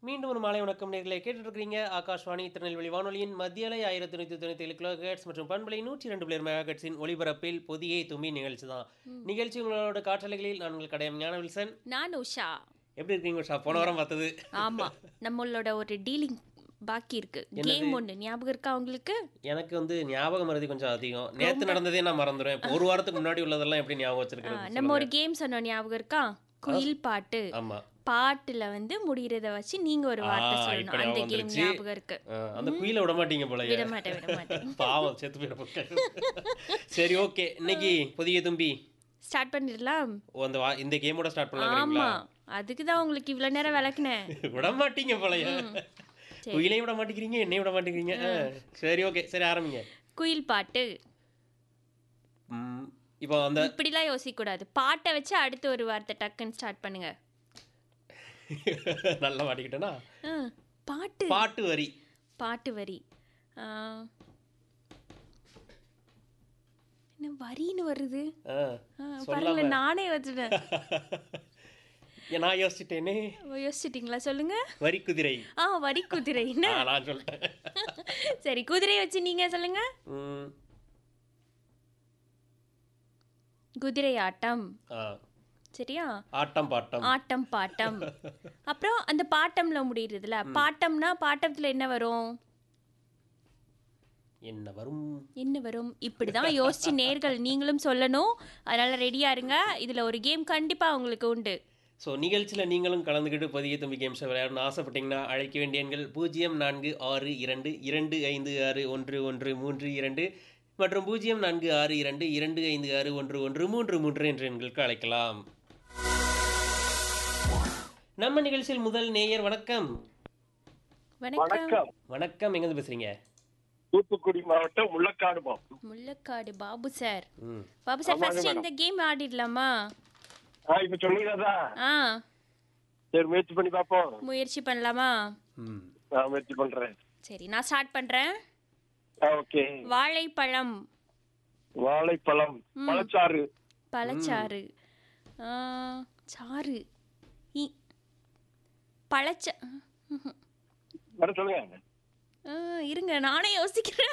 மீண்டும் ஒரு மாலை வணக்கம் நேர்களை கேட்டுட்டு இருக்கிறீங்க ஆகாஷ்வாணி திருநெல்வேலி வானொலியின் மத்திய அலை ஆயிரத்தி நூற்றி தொண்ணூற்றி ஏழு கிலோ ஹெர்ட்ஸ் மற்றும் பண்பலை நூற்றி ரெண்டு பிளேர் மெகாஹெட்ஸின் ஒளிபரப்பில் புதிய தும்பி நிகழ்ச்சி தான் நிகழ்ச்சி உங்களோட காற்றலைகளில் நான் உங்கள் கடையம் ஞான வில்சன் நான் உஷா எப்படி இருக்கீங்க உஷா போன வாரம் பார்த்தது ஆமா நம்மளோட ஒரு டீலிங் பாக்கி இருக்கு கேம் ஒன்று ஞாபகம் இருக்கா உங்களுக்கு எனக்கு வந்து ஞாபகம் மருதி கொஞ்சம் அதிகம் நேத்து நடந்ததே நான் மறந்துடுவேன் இப்போ ஒரு வாரத்துக்கு முன்னாடி உள்ளதெல்லாம் எப்படி ஞாபகம் ஆ, வச்சிருக்கிறது நம்ம ஒரு கேம் சொன்னோம் ஞாபகம் இருக்கா குயில் பாட்டு ஆமா பாட்டுல வந்து முடியறத வச்சு நீங்க ஒரு வார்த்தை ஆ, சொல்லணும் இப்ப அந்த ஞாபகம் கேம் வந்துருச்சு. ஞாபகம் இருக்கு ஆ, அந்த குயில விட மாட்டீங்க போல விட மாட்டேன் விட மாட்டேன் பாவம் செத்து போயிட சரி ஓகே இன்னைக்கு புதிய தும்பி ஸ்டார்ட் பண்ணிடலாம் ஓ, அந்த வா- இந்த கேமோட ஸ்டார்ட் ஆமா பண்ணலாங்களா அதுக்கு தான் உங்களுக்கு இவ்வளவு நேரம் விளக்குனேன் விட மாட்டீங்க போலய குயிலையும் விட மாட்டேங்கிறீங்க என்னையும் விட மாட்டேங்கிறீங்க ஆ, சரி ஓகே சரி ஆரம்பிங்க குயில் பாட்டு ம், இப்போ அந்த இப்படிலாம் யோசிக்க கூடாது பாட்டை வச்சு அடுத்து ஒரு வார்த்தை டக்குன்னு ஸ்டார்ட் பண்ணுங்க நல்லா மாட்டிக்கிட்டேனா ஆ, பாட்டு பாட்டு வரி பாட்டு வரி ஆ, என்ன வரின்னு வருது ஆ, ஆ, சொல்லாம. பாருங்களேன் நானே வச்சுட்டேன் ஏன் நான் யோசிச்சிட்டேனே யோசிச்சிட்டிங்களா சொல்லுங்க வரி குதிரை ஆ வரி குதிரை என்ன ஆ, நான் சொல்லிட்டேன் சரி குதிரை வச்சு நீங்க சொல்லுங்க ம், குதிரை ஆட்டம் ஆ, சரியா ஆட்டம் பாட்டம் ஆட்டம் பாட்டம் அப்புறம் அந்த பாட்டம்ல முடியுதுல பாட்டம்னா பாட்டத்துல என்ன வரும் என்ன வரும் என்ன வரும் இப்படிதான் யோசிச்சு நேர்கள் நீங்களும் சொல்லணும் அதனால ரெடியா இருங்க இதுல ஒரு கேம் கண்டிப்பா உங்களுக்கு உண்டு ஸோ நிகழ்ச்சியில் நீங்களும் கலந்துக்கிட்டு புதிய தம்பி கேம்ஸை விளையாடணும்னு ஆசைப்பட்டீங்கன்னா அழைக்க வேண்டிய எண்கள் பூஜ்ஜியம் நான்கு ஆறு இரண்டு இரண்டு ஐந்து ஆறு ஒன்று ஒன்று மூன்று இரண்டு மற்றும் பூஜ்ஜியம் நான்கு ஆறு இரண்டு இரண்டு ஐந்து ஆறு ஒன்று ஒன்று மூன்று மூன்று என்ற எண்களுக்கு அழைக்கலாம் நம்ம நிகழ்ச்சியில் முதல் நேயர் வணக்கம் வணக்கம் வணக்கம் வணக்கம் எங்கேருந்து பேசுறீங்க தூத்துக்குடி மாவட்டம் முள்ளக்காடு மாவட்டம் முள்ளக்காடு பாபு சார் ம் பாபு சார் ஆமாங்க ஃபர்ஸ்ட் மேடம். இந்த கேம் ஆடிடலாமா ஆ இப்ப சொன்னீங்களா ஆ சரி முயற்சி பண்ணி பார்ப்போம் முயற்சி பண்ணலாமா ம் நான் முயற்சி பண்றேன் சரி நான் ஸ்டார்ட் பண்றேன் ஆ ஓகே வாழைப்பழம் வாழைப்பழம் பழச்சாறு பழச்சாறு ஆ, சாறு இ- பழச்ச வர சொல்லுங்க ஆ, இருங்க நானே யோசிக்கிறேன்